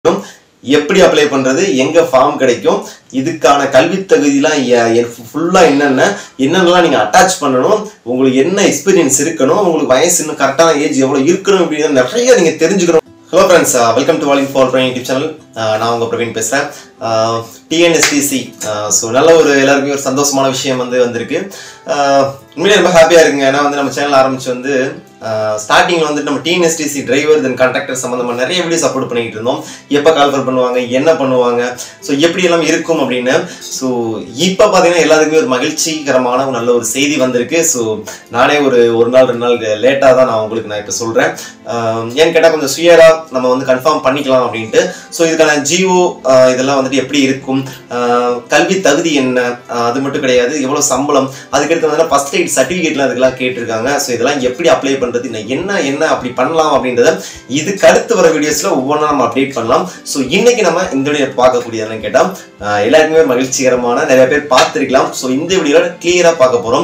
எப்படி அப்ளை பண்றது எங்க ஃபார்ம் கிடைக்கும் இதுக்கான கல்வி தகுதியெல்லாம் ஃபுல்லா என்னென்ன என்னென்னலாம் நீங்க அட்டாச் பண்ணணும் உங்களுக்கு என்ன எக்ஸ்பீரியன்ஸ் இருக்கணும் உங்களுக்கு வயசு இன்னும் கரெக்டான ஏஜ் எவ்வளவு இருக்கணும் அப்படின்னு நிறைய நீங்க தெரிஞ்சுக்கணும் ஹலோ ஃப்ரெண்ட்ஸ் வெல்கம் டு வாலிங் ஃபார் பிரவீன் யூடியூப் சேனல் நான் உங்க பிரவீன் பேசுறேன் டிஎன்எஸ்டிசி ஸோ நல்ல ஒரு எல்லாருக்குமே ஒரு சந்தோஷமான விஷயம் வந்து வந்திருக்கு ஆஹ் உண்மையிலே ரொம்ப ஹாப்பியாக இருக்குங்க ஏன்னா வந்து நம்ம சேனல் ஆரம்பிச்சு வந்து ஸ்டார்டிங்கில் வந்து நம்ம டிஎன்எஸ்டிசி டிரைவர் தென் கான்ட்ராக்டர் சம்மந்தமாக நிறைய வீடியோஸ் அப்லோட் பண்ணிக்கிட்டு இருந்தோம் எப்போ கால்ஃபர் பண்ணுவாங்க என்ன பண்ணுவாங்க ஸோ எப்படி எல்லாம் இருக்கும் அப்படின்னு ஸோ இப்போ பார்த்தீங்கன்னா எல்லாத்துக்குமே ஒரு மகிழ்ச்சிகரமான ஒரு நல்ல ஒரு செய்தி வந்திருக்கு ஸோ நானே ஒரு ஒரு நாள் ரெண்டு நாள் லேட்டாக தான் நான் உங்களுக்கு நான் இப்போ சொல்கிறேன் ஏன்னு கேட்டால் கொஞ்சம் சுயராக நம்ம வந்து கன்ஃபார்ம் பண்ணிக்கலாம் அப்படின்ட்டு ஸோ இதுக்கான ஜிஓ இதெல்லாம் வந்துட்டு எப்படி இருக்கும் ஆஹ் கல்வி தகுதி என்ன ஆஹ் அது மட்டும் கிடையாது எவ்வளோ சம்பளம் அதுக்கடுத்து வந்து ஃபர்ஸ்ட் எய்ட் சர்டிஃபிகேட்லாம் அதுக்கெல்லாம் கேட்டிருக்காங்க ஸோ இதெல்லாம் எப்படி அப்ளை பண்ணுறது இன்னும் என்ன என்ன அப்படி பண்ணலாம் அப்படின்றத இதுக்கு அடுத்து வர வீடியோஸில் ஒவ்வொன்றா நம்ம அப்டேட் பண்ணலாம் ஸோ இன்னைக்கு நம்ம இந்த வீடியோ பார்க்கக்கூடியதுன்னு கேட்டால் எல்லாருக்குமே ஒரு மகிழ்ச்சிகரமான நிறைய பேர் பார்த்துருக்கலாம் ஸோ இந்த வீடியோவில் கிளியராக பார்க்க போகிறோம்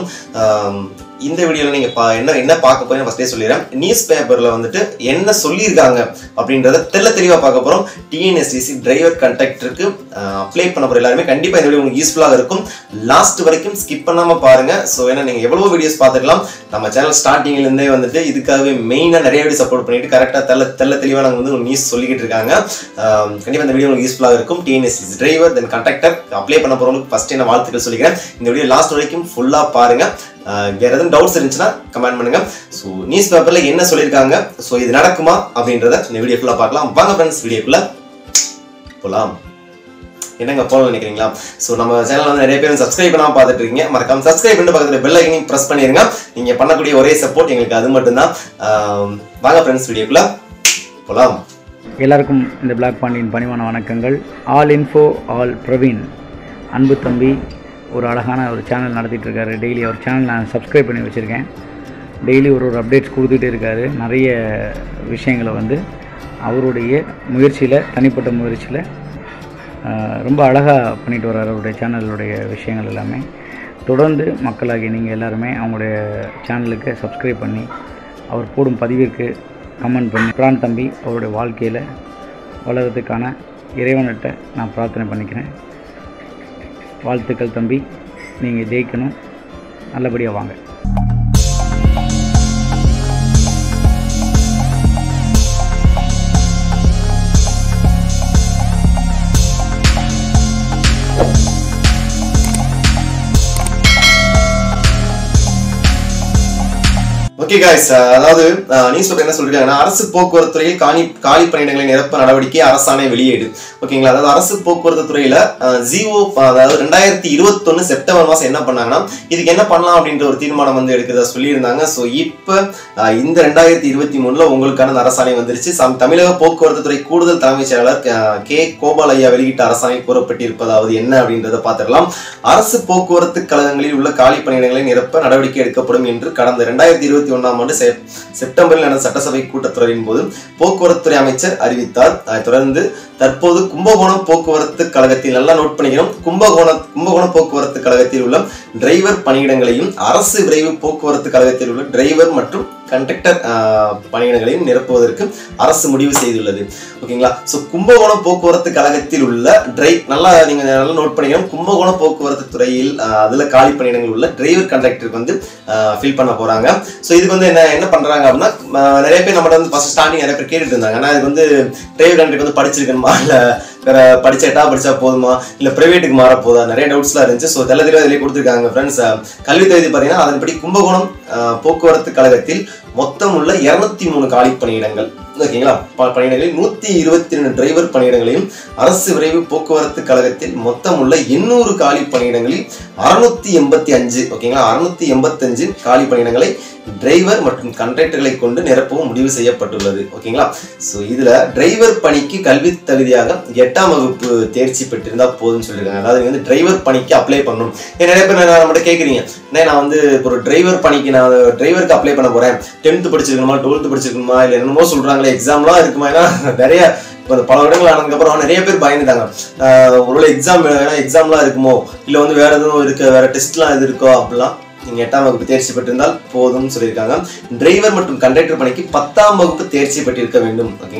இந்த வீடியோவில் நீங்கள் பா என்ன என்ன பார்க்க போறீங்க ஃபஸ்ட்டே சொல்லிடுறேன் நியூஸ் பேப்பரில் வந்துட்டு என்ன சொல்லியிருக்காங்க அப்படின்றத தெல்ல தெளிவாக பார்க்க போகிறோம் டிஎன்எஸ்டிசி டிரைவர் கண்டக்டருக்கு அப்ளை பண்ண போகிற எல்லாருமே கண்டிப்பாக இந்த வீடியோ உங்களுக்கு யூஸ்ஃபுல்லாக இருக்கும் லாஸ்ட் வரைக்கும் ஸ்கிப் பண்ணாமல் பாருங்கள் ஸோ ஏன்னா நீங்கள் எவ்வளோ வீடியோஸ் பார்த்துக்கலாம் நம்ம சேனல் ஸ்டார்டிங்லேருந்தே வந்துட்டு இதுக்காகவே மெயினாக நிறைய வீடியோ சப்போர்ட் பண்ணிட்டு கரெக்டாக தெல்ல தெல்ல தெளிவாக நாங்கள் வந்து ஒரு நியூஸ் சொல்லிக்கிட்டு இருக்காங்க கண்டிப்பாக இந்த வீடியோ உங்களுக்கு யூஸ்ஃபுல்லாக இருக்கும் TNSTC driver then conductor apply பண்ண போகிறவங்களுக்கு ஃபஸ்ட் என்ன வாழ்த்துக்கள் சொல்லிக்கிறேன் இந்த வீடியோ லாஸ்ட் வரைக்கும் ஃபுல்லாக பாருங்கள் வேற எதுவும் டவுட்ஸ் இருந்துச்சுன்னா கமெண்ட் பண்ணுங்க ஸோ நியூஸ் பேப்பர்ல என்ன சொல்லியிருக்காங்க ஸோ இது நடக்குமா அப்படின்றத இந்த வீடியோ ஃபுல்லாக பார்க்கலாம் வாங்க ஃப்ரெண்ட்ஸ் வீடியோக்குள்ள போகலாம் என்னங்க போகலாம் நினைக்கிறீங்களா ஸோ நம்ம சேனல் வந்து நிறைய பேர் சப்ஸ்கிரைப் பண்ணாமல் பார்த்துட்டு இருக்கீங்க மறக்காம சப்ஸ்கிரைப் பண்ணி பக்கத்தில் பெல் ஐக்கனையும் ப்ரெஸ் பண்ணிருங்க நீங்க பண்ணக்கூடிய ஒரே சப்போர்ட் எங்களுக்கு அது மட்டும்தான் ஆம், வாங்க ஃப்ரெண்ட்ஸ் வீடியோக்குள்ள போகலாம் எல்லாருக்கும் இந்த பிளாக் பாண்டியன் பணிவான வணக்கங்கள் ஆல் இன்ஃபோ ஆல் பிரவீன் அன்பு தம்பி ஒரு அழகான ஒரு சேனல் நடத்திட்டு இருக்காரு டெய்லி அவர் சேனல் நான் சப்ஸ்கிரைப் பண்ணி வச்சுருக்கேன் டெய்லி ஒரு ஒரு அப்டேட்ஸ் கொடுத்துட்டே இருக்காரு நிறைய விஷயங்களை வந்து அவருடைய முயற்சியில் தனிப்பட்ட முயற்சியில் ஆஹ், ரொம்ப அழகாக பண்ணிட்டு வர்றாரு அவருடைய சேனலுடைய விஷயங்கள் எல்லாமே தொடர்ந்து மக்களாகி நீங்கள் எல்லாருமே அவங்களுடைய சேனலுக்கு சப்ஸ்கிரைப் பண்ணி அவர் போடும் பதிவிற்கு கமெண்ட் பண்ணி பிரான் தம்பி அவருடைய வாழ்க்கையில் வளர்கிறதுக்கான இறைவன்கிட்ட நான் பிரார்த்தனை பண்ணிக்கிறேன் வாழ்த்துக்கள் தம்பி நீங்கள் ஜெயிக்கணும் நல்லபடியாக வாங்க ஓகே காய்ஸ் அதாவது நியூஸ் பேப்பர் என்ன சொல்லிருக்காங்கன்னா அரசு போக்குவரத்து துறையில் காலி காலி பணியிடங்களை நிரப்ப நடவடிக்கை அரசாணை வெளியீடு ஓகேங்களா அதாவது அரசு போக்குவரத்து துறையில ஜிஓ அதாவது ரெண்டாயிரத்தி இருபத்தொன்னு செப்டம்பர் மாசம் என்ன பண்ணாங்கன்னா இதுக்கு என்ன பண்ணலாம் அப்படின்ற ஒரு தீர்மானம் வந்து எடுக்கிறதா சொல்லியிருந்தாங்க ஸோ இப்போ அஹ், இந்த ரெண்டாயிரத்தி இருபத்தி மூணுல உங்களுக்கான அந்த அரசாணை வந்துருச்சு சம் தமிழக போக்குவரத்து துறை கூடுதல் தலைமைச் செயலாளர் அஹ், கே கோபால் ஐயா வெளியிட்ட அரசாணை கூறப்பட்டிருப்பதாவது என்ன அப்படின்றத பார்த்துடலாம் அரசு போக்குவரத்து கழகங்களில் உள்ள காலி பணியிடங்களை நிரப்ப நடவடிக்கை எடுக்கப்படும் என்று கடந்த இரண்டாயிரத்தி இருபத்தி ஒன்றாம் ஆண்டு செப்- செப்டம்பரில் நடந்த சட்டசபை கூட்டத்தொடரின் போது போக்குவரத்துறை அமைச்சர் அறிவித்தார் அதைத் தொடர்ந்து தற்போது கும்பகோணம் போக்குவரத்து கழகத்தில் நல்லா நோட் பண்ணிக்கணும் கும்பகோணம் கும்பகோணம் போக்குவரத்து கழகத்தில் உள்ள டிரைவர் பணியிடங்களையும் அரசு விரைவு போக்குவரத்து கழகத்தில் உள்ள டிரைவர் மற்றும் கண்டக்டர் பணியிடங்களையும் நிரப்புவதற்கு அரசு முடிவு செய்துள்ளது ஓகேங்களா ஸோ கும்பகோணம் போக்குவரத்து கழகத்தில் உள்ள டிரை நல்லா நீங்க நல்லா நோட் பண்ணிக்கணும் கும்பகோணம் போக்குவரத்து துறையில் ஆஹ், அதுல காலி பணியிடங்கள் உள்ள டிரைவர் கண்டக்டருக்கு வந்து ஃபில் பண்ண போறாங்க ஸோ இதுக்கு வந்து என்ன என்ன பண்றாங்க அப்படின்னா ஆஹ், நிறைய பேர் நம்மகிட்ட வந்து ஃபர்ஸ்ட் ஸ்டார்டிங் நிறைய பேர் கேட்டுட்டு இருந்தாங்க ஆனா இது வந்து டிரைவர் கண்டக்டர் வந்து படிச்சிருக்கணுமா இல்ல வேற படிச்ச எட்டா படிச்சா போதுமா இல்ல பிரைவேட்டுக்கு மாற போதா நிறைய டவுட்ஸ்லாம் இருந்துச்சு ஸோ தெல்ல தெளிவாக இதிலே கொடுத்துருக்காங்க ஃப்ரெண்ட்ஸ் கல்வி தகுதி பார்த்தீங்கன்னா அதன்படி கும்பகோணம் ஆஹ், போக்குவரத்து கழகத்தில் மொத்தம் உள்ள இருநூத்தி மூணு காலி பணியிடங்கள் ஓகேங்களா ப- பணியிடங்களில் நூத்தி இருபத்தி ரெண்டு டிரைவர் பணியிடங்களையும் அரசு விரைவு போக்குவரத்து கழகத்தில் மொத்தம் உள்ள எண்ணூறு காலி பணியிடங்களில் அறுநூத்தி எண்பத்தி அஞ்சு ஓகேங்களா அறுநூத்தி எண்பத்தஞ்சு காலி பணியிடங்களை டிரைவர் மற்றும் கண்டக்டர்களை கொண்டு நிரப்பவும் முடிவு செய்யப்பட்டுள்ளது ஓகேங்களா ஸோ இதுல டிரைவர் பணிக்கு கல்வி தகுதியாக எட்டாம் வகுப்பு தேர்ச்சி பெற்றிருந்தா போதும்னு சொல்லியிருக்காங்க அதாவது நீங்க வந்து டிரைவர் பணிக்கு அப்ளை பண்ணணும் ஏன் நிறைய பேர் நான் நம்மகிட்ட கேட்குறீங்க அண்ணே நான் வந்து இப்போ ஒரு டிரைவர் பணிக்கு நான் டிரைவருக்கு அப்ளை பண்ண போறேன் டென்த்து படிச்சிருக்கணுமா டுவெல்த்து படிச்சிருக்கணுமா இல்லை என்னமோ சொல்றாங்களே எக்ஸாம்லாம் இருக்குமா ஏன்னா நிறைய இப்போ இந்த பல வருடங்கள் ஆனதுக்கப்புறம் நிறைய பேர் பயந்துட்டாங்க ஆஹ் ஒருவேளை எக்ஸாம் எக்ஸாம்லாம் இருக்குமோ இல்லை வந்து வேற எதுவும் இருக்கு வேற டெஸ்ட்லாம் எது இருக்கோ அப்படிலாம் நீங்கள் எட்டாம் வகுப்பு தேர்ச்சி பெற்றிருந்தால் போதும்னு சொல்லியிருக்காங்க டிரைவர் மற்றும் கண்டக்டர் பணிக்கு பத்தாம் வகுப்பு தேர்ச்சி பெற்றிருக்க வேண்டும் ஓகேங்களா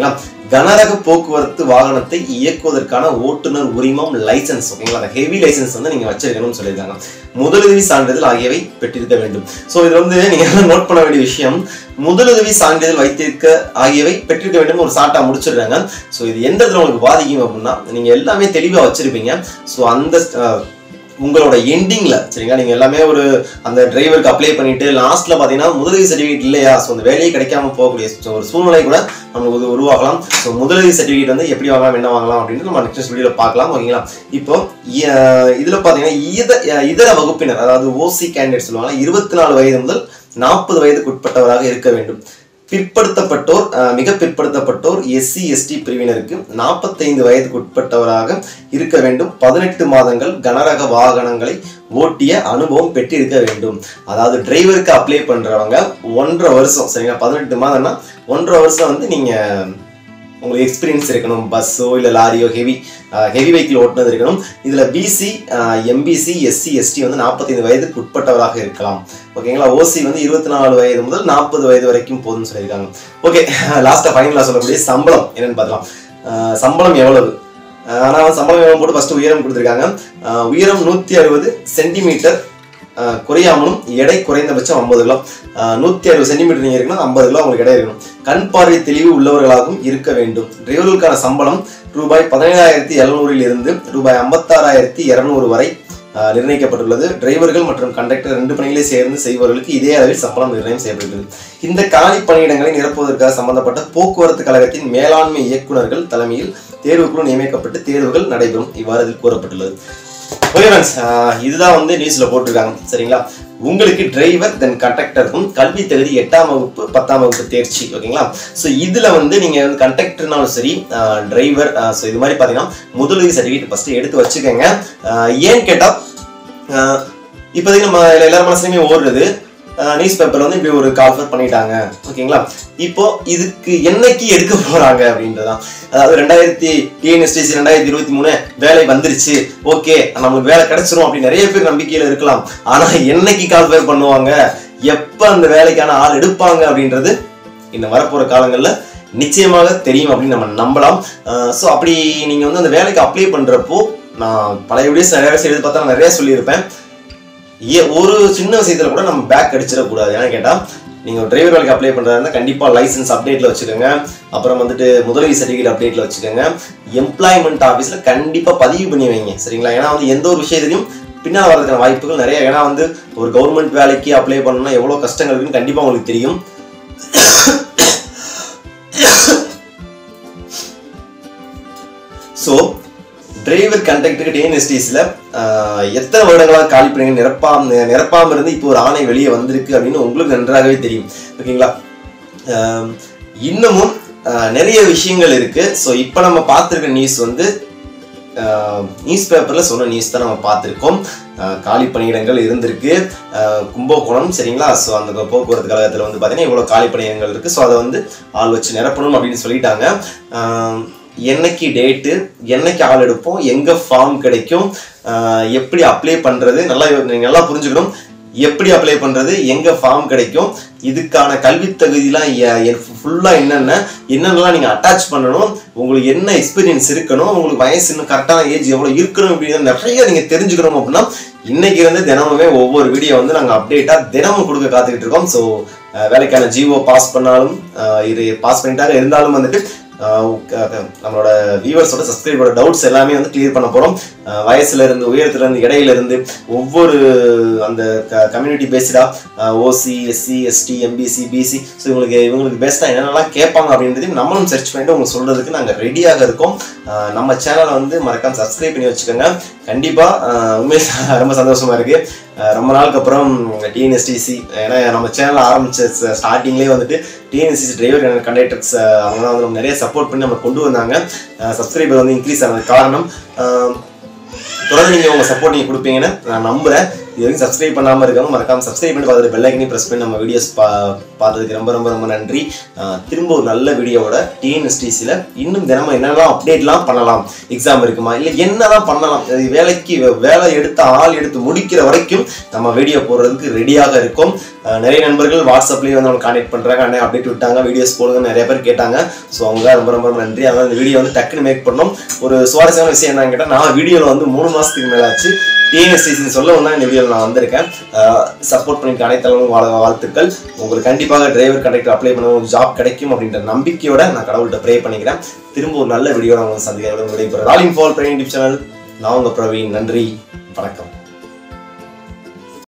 கனரக போக்குவரத்து வாகனத்தை இயக்குவதற்கான ஓட்டுநர் உரிமம் லைசன்ஸ் ஓகேங்களா அந்த ஹெவி லைசன்ஸ் வந்து நீங்க வச்சிருக்கணும்னு சொல்லியிருக்காங்க முதலுதவி சான்றிதழ் ஆகியவை பெற்றிருக்க வேண்டும் ஸோ இது வந்து நீங்க நோட் பண்ண வேண்டிய விஷயம் முதலுதவி சான்றிதழ் வைத்திருக்க ஆகியவை பெற்றிருக்க வேண்டும் ஒரு சாட்டா முடிச்சிடுறாங்க ஸோ இது எந்த இடத்துல உங்களுக்கு பாதிக்கும் அப்படின்னா நீங்க எல்லாமே தெளிவா வச்சிருப்பீங்க ஸோ அந்த அஹ், உங்களோட எண்டிங்ல சரிங்களா நீங்க எல்லாமே ஒரு அந்த டிரைவருக்கு அப்ளை பண்ணிட்டு லாஸ்ட்ல பாத்தீங்கன்னா முதலுதவி சர்டிஃபிகேட் இல்லையா ஸோ அந்த வேலையே கிடைக்காம போகக்கூடிய சு- ஒரு சூழ்நிலை கூட நமக்கு இது உருவாகலாம் ஸோ முதலுதவி சர்டிஃபிகேட் வந்து எப்படி வாங்கலாம் என்ன வாங்கலாம் அப்படின்னு நம்ம நெக்ஸ்ட் வீடியோல பார்க்கலாம் ஓகேங்களா இப்போ இ- இதுல பாத்தீங்கன்னா இத இதர வகுப்பினர் அதாவது ஓசி கேண்டிடேட் சொல்லுவாங்க இருபத்தி நாலு வயது முதல் நாற்பது வயதுக்கு உட்பட்டவராக இருக்க வேண்டும் பிற்படுத்தப்பட்டோர் அஹ், மிக பிற்படுத்தப்பட்டோர் எஸ்சி எஸ்டி பிரிவினருக்கு நாற்பத்தைந்து வயதுக்கு உட்பட்டவராக இருக்க வேண்டும் பதினெட்டு மாதங்கள் கனரக வாகனங்களை ஓட்டிய அனுபவம் பெற்றிருக்க வேண்டும் அதாவது டிரைவருக்கு அப்ளை பண்றவங்க ஒன்றரை வருஷம் சரிங்களா பதினெட்டு மாதம்னா ஒன்றரை வருஷம் வந்து நீங்க உங்களுக்கு எக்ஸ்பீரியன்ஸ் இருக்கணும் பஸ்ஸோ இல்லை லாரியோ ஹெவி ஹெவி வெஹிக்கிள் ஓட்டுனது இருக்கணும் இதுல பிசி எம்பிசி எஸ்சி எஸ்டி வந்து நாற்பத்தைந்து வயதுக்கு உட்பட்டவராக இருக்கலாம் ஓகேங்களா ஓசி வந்து இருபத்தி நாலு வயது முதல் நாற்பது வயது வரைக்கும் போதும்னு சொல்லியிருக்காங்க ஓகே லாஸ்ட்டாக ஃபைனலாக சொல்லக்கூடிய சம்பளம் என்னன்னு பார்க்கலாம் அஹ் சம்பளம் எவ்வளவு அஹ் ஆனா சம்பளம் எவ்வளவு போட்டு ஃபர்ஸ்ட் உயரம் கொடுத்துருக்காங்க அஹ் உயரம் நூற்றி அறுபது சென்டிமீட்டர் அஹ் குறையாமலும் எடை குறைந்தபட்சம் ஐம்பது கிலோ நூற்றி அறுபது சென்டிமீட்டர் நீங்கள் இருக்கணும் ஐம்பது கிலோ உங்களுக்கு எடை இருக்கணும் கண் பார்வை தெளிவு உள்ளவர்களாகவும் இருக்க வேண்டும் டிரைவர்களுக்கான சம்பளம் ரூபாய் பதினேழாயிரத்தி எழுநூறில் இருந்து ரூபாய் ஐம்பத்தாறாயிரத்தி இருநூறு வரை அஹ், நிர்ணயிக்கப்பட்டுள்ளது டிரைவர்கள் மற்றும் கண்டக்டர் ரெண்டு பணிகளை சேர்ந்து செய்பவர்களுக்கு இதே அளவில் சம்பளம் நிர்ணயம் செய்யப்படுகிறது இந்த காலி பணியிடங்களை நிரப்புவதற்காக சம்பந்தப்பட்ட போக்குவரத்து கழகத்தின் மேலாண்மை இயக்குநர்கள் தலைமையில் தேர்வுக்குழு நியமிக்கப்பட்டு தேர்வுகள் நடைபெறும் இவ்வாறு இதில் கூறப்பட்டுள்ளது ஓகே ஃப்ரெண்ட்ஸ் இதுதான் வந்து நியூஸ்ல போட்டிருக்காங்க சரிங்களா உங்களுக்கு டிரைவர் தென் கண்டக்டருக்கும் கல்வி தகுதி எட்டாம் வகுப்பு பத்தாம் வகுப்பு தேர்ச்சி ஓகேங்களா ஸோ இதுல வந்து நீங்க வந்து கண்டக்டர்னாலும் சரி டிரைவர் ஸோ இது மாதிரி பார்த்தீங்கன்னா முதலுதவி சர்டிஃபிகேட் ஃபர்ஸ்ட் எடுத்து வச்சுக்கோங்க ஆஹ் ஏன்னு கேட்டா ஆஹ் இப்போதைக்கு நம்ம எல்லாரும் மனசுலையுமே ஓடுறது நியூஸ் பேப்பர்ல வந்து இப்படி ஒரு கால்ஃபர் பண்ணிட்டாங்க ஓகேங்களா இப்போ இதுக்கு என்னைக்கு எடுக்க போறாங்க அப்படின்றதான் அதாவது ரெண்டாயிரத்தி டிஎன்எஸ்டிசி ரெண்டாயிரத்தி இருபத்தி மூணு வேலை வந்துருச்சு ஓகே நம்மளுக்கு வேலை கிடைச்சிரும் அப்படின்னு நிறைய பேர் நம்பிக்கையில இருக்கலாம் ஆனா என்னைக்கு கால்ஃபர் பண்ணுவாங்க எப்ப அந்த வேலைக்கான ஆள் எடுப்பாங்க அப்படின்றது இந்த வரப்போற காலங்கள்ல நிச்சயமாக தெரியும் அப்படின்னு நம்ம நம்பலாம் ஸோ அப்படி நீங்க வந்து அந்த வேலைக்கு அப்ளை பண்றப்போ நான் பழைய வீடியோஸ் நிறைய விஷயம் எடுத்து பார்த்தா நான் நிறைய சொல்லியிருப்பேன் ஏ ஒரு சின்ன விஷயத்துல கூட நம்ம பேக் அடிச்சிடக்கூடாது ஏன்னா கேட்டா நீங்க டிரைவர் வேலைக்கு அப்ளை பண்றதா இருந்தா கண்டிப்பா லைசன்ஸ் அப்டேட்ல வச்சுக்கோங்க அப்புறம் வந்துட்டு முதலுதவி சர்டிஃபிகேட் அப்டேட்ல வச்சுக்கோங்க எம்ப்ளாய்மெண்ட் ஆஃபீஸ்ல கண்டிப்பா பதிவு பண்ணி வைங்க சரிங்களா ஏன்னா வந்து எந்த ஒரு விஷயத்தையும் பின்னால் வரதுக்கான வாய்ப்புகள் நிறைய ஏன்னா வந்து ஒரு கவர்மெண்ட் வேலைக்கு அப்ளை பண்ணணும்னா எவ்வளவு கஷ்டங்கள் இருக்குன்னு கண்டிப்பா உங்களுக்கு தெரியும் ஸோ டிரைவர் கண்டக்டருக்கு டிஎன்எஸ்டிஸில் எத்தனை வருடங்களாக காலி பண்ணி நிரப்பாம நிரப்பாம இருந்து இப்போ ஒரு ஆணை வெளியே வந்திருக்கு அப்படின்னு உங்களுக்கு நன்றாகவே தெரியும் ஓகேங்களா ஆஹ் இன்னமும் ஆஹ் நிறைய விஷயங்கள் இருக்கு ஸோ இப்போ நம்ம பார்த்துருக்க நியூஸ் வந்து நியூஸ் பேப்பரில் சொன்ன நியூஸ் தான் நம்ம பார்த்துருக்கோம் ஆஹ் காலி பணியிடங்கள் இருந்திருக்கு ஆஹ் கும்பகோணம் சரிங்களா ஸோ அந்த போக்குவரத்து கழகத்தில் வந்து பார்த்தீங்கன்னா இவ்வளோ காலி பணியிடங்கள் இருக்குது ஸோ அதை வந்து ஆள் வச்சு நிரப்பணும் அப்படின்னு சொல்லிட்டாங்க ஆஹ் என்னைக்கு டேட்டு என்னைக்கு ஆள் எடுப்போம் எங்கே ஃபார்ம் கிடைக்கும் ஆஹ் எப்படி அப்ளை பண்ணுறது நல்லா நீங்கள் நல்லா புரிஞ்சுக்கணும் எப்படி அப்ளை பண்ணுறது எங்கே ஃபார்ம் கிடைக்கும் இதுக்கான கல்வி தகுதியெலாம் ஃபுல்லாக என்னென்ன என்னென்னலாம் நீங்கள் அட்டாச் பண்ணணும் உங்களுக்கு என்ன எக்ஸ்பீரியன்ஸ் இருக்கணும் உங்களுக்கு வயசு இன்னும் கரெக்டான ஏஜ் எவ்வளோ இருக்கணும் அப்படின்னு நிறைய நீங்கள் தெரிஞ்சுக்கணும் அப்படின்னா இன்னைக்கு இருந்து தினமுமே ஒவ்வொரு வீடியோ வந்து நாங்கள் அப்டேட்டாக தினமும் கொடுக்க காத்துக்கிட்டு இருக்கோம் ஸோ வேலைக்கான ஜிஓ பாஸ் பண்ணாலும் ஆஹ் இது பாஸ் பண்ணிட்டாங்க இருந்தாலும் வந்துட்டு ஆஹ் க- க- நம்மளோட வியூவர்ஸோட சப்ஸ்கிரைபரோட டவுட்ஸ் எல்லாமே வந்து கிளியர் பண்ண போறோம் ஆஹ் வயசுல இருந்து உயரத்துல இருந்து இடையில இருந்து ஒவ்வொரு அந்த கம்யூனிட்டி பேஸ்டா OC SC ST MBC BC so இவங்களுக்கு இவங்களுக்கு பெஸ்ட்டாக என்னென்னலாம் கேட்பாங்க அப்படின்றதையும் நம்மளும் சர்ச் பண்ணிட்டு உங்களுக்கு சொல்றதுக்கு நாங்கள் ரெடியாக இருக்கோம் ஆஹ் நம்ம சேனலை வந்து மறக்காம சப்ஸ்கிரைப் பண்ணி வச்சுக்கோங்க கண்டிப்பா ஆஹ் உண்மையிலே ரொம்ப சந்தோஷமா இருக்கு ஆஹ் ரொம்ப நாளுக்கு அப்புறம் டிஎன்எஸ்டிசி ஏன்னா நம்ம சேனல் ஆரம்பிச்ச ஸ்டார்டிங்லேயே வந்துட்டு டிஎன்எஸ்டிசி டிரைவர் கண்டக்டர்ஸ் அவங்க தான் வந்து நம்ம நிறைய சப்போர்ட் பண்ணி நம்ம கொண்டு வந்தாங்க சப்ஸ்கிரைபர் வந்து இன்க்ரீஸ் ஆனது காரணம் ஆஹ் தொடர்ந்து நீங்கள் உங்கள் சப்போர்ட் நீங்கள் கொடுப்பீங்கன்னு நான் நம்புகிறேன் இது வரைக்கும் சப்ஸ்கிரைப் பண்ணாமல் இருக்கவங்க மறக்காம சப்ஸ்கிரைப் பண்ணி பார்த்துட்டு பெல் ஐக்கனையும் ப்ரெஸ் பண்ணி நம்ம வீடியோஸ் பா பார்த்ததுக்கு ரொம்ப ரொம்ப ரொம்ப நன்றி ஆஹ் திரும்ப ஒரு நல்ல வீடியோவோட டிஎன்எஸ்டிசியில் இன்னும் தினமும் என்னெல்லாம் அப்டேட்லாம் பண்ணலாம் எக்ஸாம் இருக்குமா இல்லை என்னதான் பண்ணலாம் இது வேலைக்கு வே- வேலை எடுத்து ஆள் எடுத்து முடிக்கிற வரைக்கும் நம்ம வீடியோ போடுறதுக்கு ரெடியாக இருக்கும் ஆஹ் நிறைய நண்பர்கள் வாட்ஸ்அப்லேயே வந்து நம்ம கான்டெக்ட் பண்ணுறாங்க அண்ணே அப்டேட் விட்டாங்க வீடியோஸ் போடுங்க நிறைய பேர் கேட்டாங்க ஸோ அவங்க ரொம்ப ரொம்ப ரொம்ப நன்றி அதனால் இந்த வீடியோ வந்து டக்குன்னு மேக் பண்ணோம் ஒரு சுவாரஸ்யமான விஷயம் என்னன்னு கேட்டால் நான் வீடியோவில் வந்து மூணு மாதத்துக்கு மேலே ஆச்சு டிஎன்எஸ்டிசின்னு சொல்ல தான் இந்த வீடியோவில் நான் வந்திருக்கேன் சப்போர்ட் பண்ணிட்டு அனைத்தளவும் வாழ் வாழ்த்துக்கள் உங்களுக்கு கண்டிப்பாக டிரைவர் கண்டக்டர் அப்ளை பண்ண ஒரு ஜாப் கிடைக்கும் அப்படின்ற நம்பிக்கையோட நான் கடவுள்கிட்ட ப்ரே பண்ணிக்கிறேன் திரும்ப ஒரு நல்ல வீடியோ நான் உங்களுக்கு சந்திக்கிறேன் விடைபெறுறேன் ராலிங் ஃபால் ட்ரெயின் யூடியூப் சேனல் நான் உங்கள் பிரவீன் நன்றி வணக்கம்